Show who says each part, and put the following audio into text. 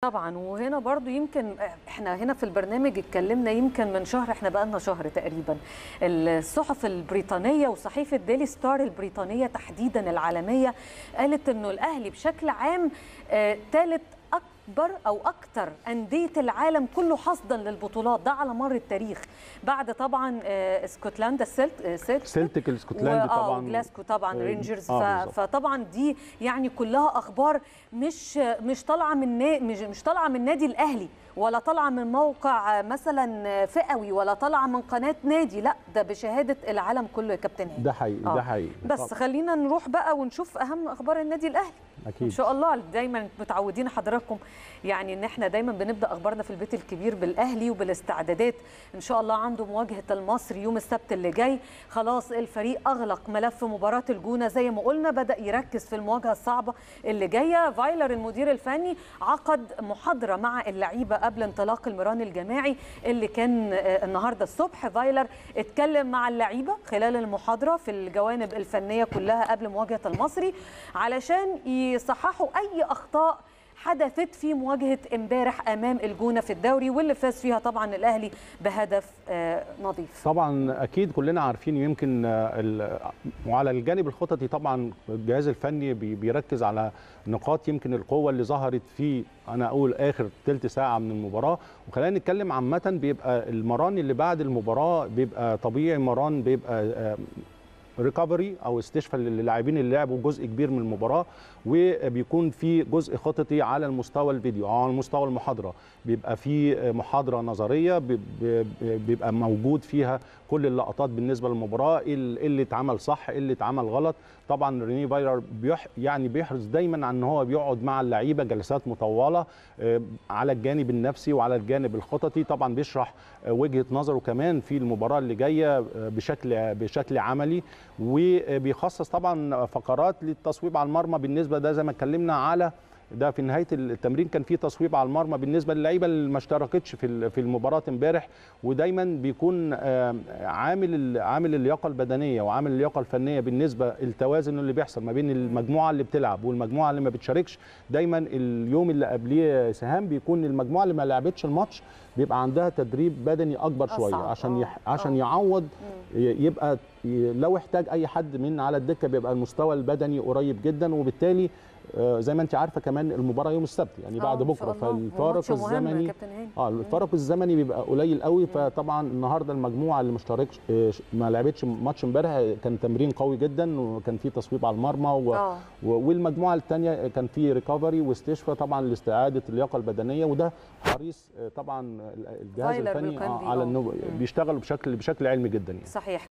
Speaker 1: طبعا وهنا برضو يمكن احنا هنا في البرنامج اتكلمنا يمكن من شهر احنا بقالنا شهر تقريبا الصحف البريطانيه وصحيفه ديلي ستار البريطانيه تحديدا العالميه قالت انه الاهلي بشكل عام ثالث اكبر او اكثر انديه العالم كله حصدا للبطولات ده على مر التاريخ بعد طبعا آه، اسكتلندا السلت سلت
Speaker 2: سلتك الاسكتلندي طبعا
Speaker 1: جلاسكو طبعا
Speaker 2: آه،
Speaker 1: رينجرز
Speaker 2: آه،
Speaker 1: ف-
Speaker 2: بالظبط.
Speaker 1: فطبعا دي يعني كلها اخبار مش مش طالعه من نا- مش مش طالعه من نادي الاهلي ولا طالعه من موقع مثلا فئوي ولا طالعه من قناه نادي لا ده بشهاده العالم كله يا كابتن هاني
Speaker 2: ده حقيقي
Speaker 1: آه.
Speaker 2: ده حقيقي
Speaker 1: بس
Speaker 2: طب-
Speaker 1: خلينا نروح بقى ونشوف اهم اخبار النادي الاهلي ان
Speaker 2: اكيد
Speaker 1: شاء الله دايما متعودين حضراتكم يعني ان احنا دايما بنبدا اخبارنا في البيت الكبير بالاهلي وبالاستعدادات ان شاء الله عنده مواجهه المصري يوم السبت اللي جاي خلاص الفريق اغلق ملف مباراه الجونه زي ما قلنا بدا يركز في المواجهه الصعبه اللي جايه فايلر المدير الفني عقد محاضره مع اللعيبه قبل انطلاق المران الجماعي اللي كان آه، النهارده الصبح فايلر اتكلم مع اللعيبه خلال المحاضره في الجوانب الفنيه كلها قبل مواجهه المصري علشان يصححوا اي اخطاء حدثت في مواجهه امبارح امام الجونه في الدوري واللي فاز فيها طبعا الاهلي بهدف آه، نظيف
Speaker 2: طبعا اكيد كلنا عارفين يمكن آه، ال- وعلى الجانب الخططي طبعا الجهاز الفني بي- بيركز على نقاط يمكن القوه اللي ظهرت في انا اقول اخر ثلث ساعه من المباراه وخلينا نتكلم عامه بيبقى المران اللي بعد المباراه بيبقى طبيعي مران بيبقى آه، ريكفري او استشفاء للاعبين اللي لعبوا جزء كبير من المباراه وبيكون في جزء خططي على المستوى الفيديو او على مستوى المحاضره بيبقى في محاضره نظريه بي- بي- بيبقى موجود فيها كل اللقطات بالنسبه للمباراه ايه ال- إيه اللي اتعمل صح ايه اللي اتعمل غلط طبعا ريني فايلر بيح يعني بيحرص دايما على ان هو بيقعد مع اللعيبه جلسات مطوله آه، على الجانب النفسي وعلى الجانب الخططي طبعا بيشرح آه، وجهه نظره كمان في المباراه اللي جايه آه، بشكل بشكل عملي وبيخصص طبعا فقرات للتصويب على المرمى بالنسبه ده زي ما اتكلمنا على ده في نهايه التمرين كان في تصويب على المرمى بالنسبه للعيبه اللي ما اشتركتش في ال- في المباراه امبارح ودايما بيكون آه، عامل ال- عامل اللياقه البدنيه وعامل اللياقه الفنيه بالنسبه التوازن اللي بيحصل ما بين المجموعه اللي بتلعب والمجموعه اللي ما بتشاركش دايما اليوم اللي قبليه سهام بيكون المجموعه اللي ما لعبتش الماتش بيبقى عندها تدريب بدني اكبر
Speaker 1: أصعب.
Speaker 2: شويه عشان
Speaker 1: آه،
Speaker 2: يح... عشان
Speaker 1: آه.
Speaker 2: يعوض
Speaker 1: مم.
Speaker 2: ي- يبقى ي- لو احتاج اي حد من على الدكه بيبقى المستوى البدني قريب جدا وبالتالي آه، زي ما انت عارفه كمان المباراه يوم السبت يعني بعد
Speaker 1: آه، إن شاء
Speaker 2: بكره
Speaker 1: الله.
Speaker 2: فالفارق
Speaker 1: وماتش مهم يا
Speaker 2: الزمني
Speaker 1: كابتن هاني.
Speaker 2: اه الفرق الزمني بيبقى قليل قوي فطبعا النهارده المجموعه اللي مشتركش آه، ما لعبتش ماتش امبارح كان تمرين قوي جدا وكان في تصويب على المرمى و...
Speaker 1: اه
Speaker 2: و- والمجموعه الثانيه كان في ريكفري واستشفاء طبعا لاستعاده اللياقه البدنيه وده حريص آه، طبعا الجهاز
Speaker 1: فايلر
Speaker 2: الفني
Speaker 1: بالكامل
Speaker 2: آه،
Speaker 1: بيه،
Speaker 2: على
Speaker 1: آه.
Speaker 2: انه
Speaker 1: مم.
Speaker 2: بيشتغل بشكل بشكل علمي جدا يعني
Speaker 1: صحيح